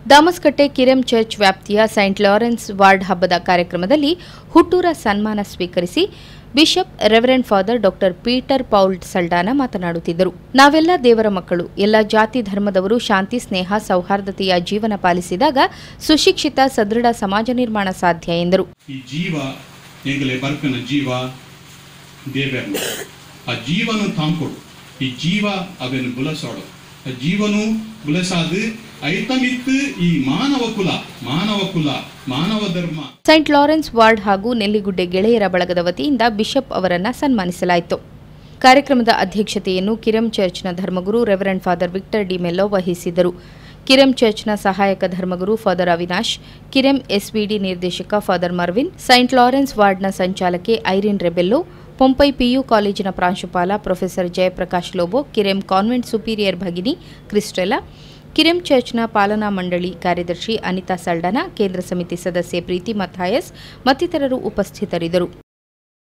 ದಾಮಸ್ಕಟ್ಟೆ Kirem church ವ್ಯಾಪ್ತಿಯ saint Lawrence ward ಹಬ್ಬದ ಕಾರ್ಯಕ್ರಮದಲ್ಲಿ ಹುಟ್ಟೂರ ಸನ್ಮಾನ ಸ್ವೀಕರಿಸಿ bishop reverend father doctor Peter Paul Saldanha ಮಾತನಾಡುತ್ತಿದ್ದರು ನಾವೆಲ್ಲ ದೇವರ ಮಕ್ಕಳು ಎಲ್ಲ ಜಾತಿ ಧರ್ಮದವರು ಶಾಂತಿ ಸ್ನೇಹ ಸೌಹಾರ್ದತೆಯ ಜೀವನ ಪಾಲಿಸಿದಾಗ ಸುಶಿಕ್ಷಿತ ಸದೃಢ ಸಮಾಜ ನಿರ್ಮಾಣ ಸಾಧ್ಯ ಎಂದರು ಈ ಜೀವ ಎಂಗಲೆ ಬರ್ಕನ ಜೀವ ದೇವೆರ್ನ ಆ ಜೀವನು ತಾಂಕೊಡು ಈ ಜೀವ ಅವೆನು ಬುಲಸೋಡು ಆ ಜೀವನು ಬುಲಸಾದು ಐತಮಿತ್ತು ಈ ಮಾನವ ಕುಲ ಮಾನವ ಕುಲ ಮಾನವ ಧರ್ಮ ಸೈಂಟ್ ಲಾರೆನ್ಸ್ ವಾರ್ಡ್ ಹಾಗೂ ನೆಲ್ಲಿಗುಡ್ಡೆ ಗೆಳೆಯರ ಬಳಗದ ವತಿಯಿಂದ ಬಿಷಪ್ ಅವರನ್ನ ಸನ್ಮಾನಿಸಲಾಯಿತು ಕಾರ್ಯಕ್ರಮದ ಅಧ್ಯಕ್ಷತೆಯನ್ನು ಕಿರಂ ಚರ್ಚ್ನ ಧರ್ಮಗುರು reverend father Victor D Mello ವಹಿಸಿದ್ದರು ಕಿರಂ ಚರ್ಚ್ನ ಸಹಾಯಕ ಧರ್ಮಗುರು ಫಾದರ್ ಅವಿನಾಶ್ ಕಿರಂ ಎಸ್ವಿಡಿ ನಿರ್ದೇಶಕ ಫಾದರ್ ಮರ್ವಿನ್ ಸೈಂಟ್ ಲಾರೆನ್ಸ್ ವಾರ್ಡ್ನ ಸಂಚಾಲಕಿ ಐರಿನ್ ರೆಬೆಲ್ಲೋ ಪೊಂಪೈ ಪಿಯು ಕಾಲೇಜಿನ ಪ್ರಾಂಶುಪಾಲ professor Jayaprakash Lobo Kirem convent superior ಭಗಿನಿ ಕ್ರಿಸ್ಟೆಲಾ ಕಿರೆಂ ಚರ್ಚ್ನ ಪಾಲನಾ ಮಂಡಳಿ ಕಾರ್ಯದರ್ಶಿ ಅನಿತಾ ಸಲ್ಡನ ಕೇಂದ್ರ ಸಮಿತಿ ಸದಸ್ಯೆ ಪ್ರೀತಿ ಮಥಾಯಸ್ ಮತ್ತಿತರರು ಉಪಸ್ಥಿತರಿದ್ದರು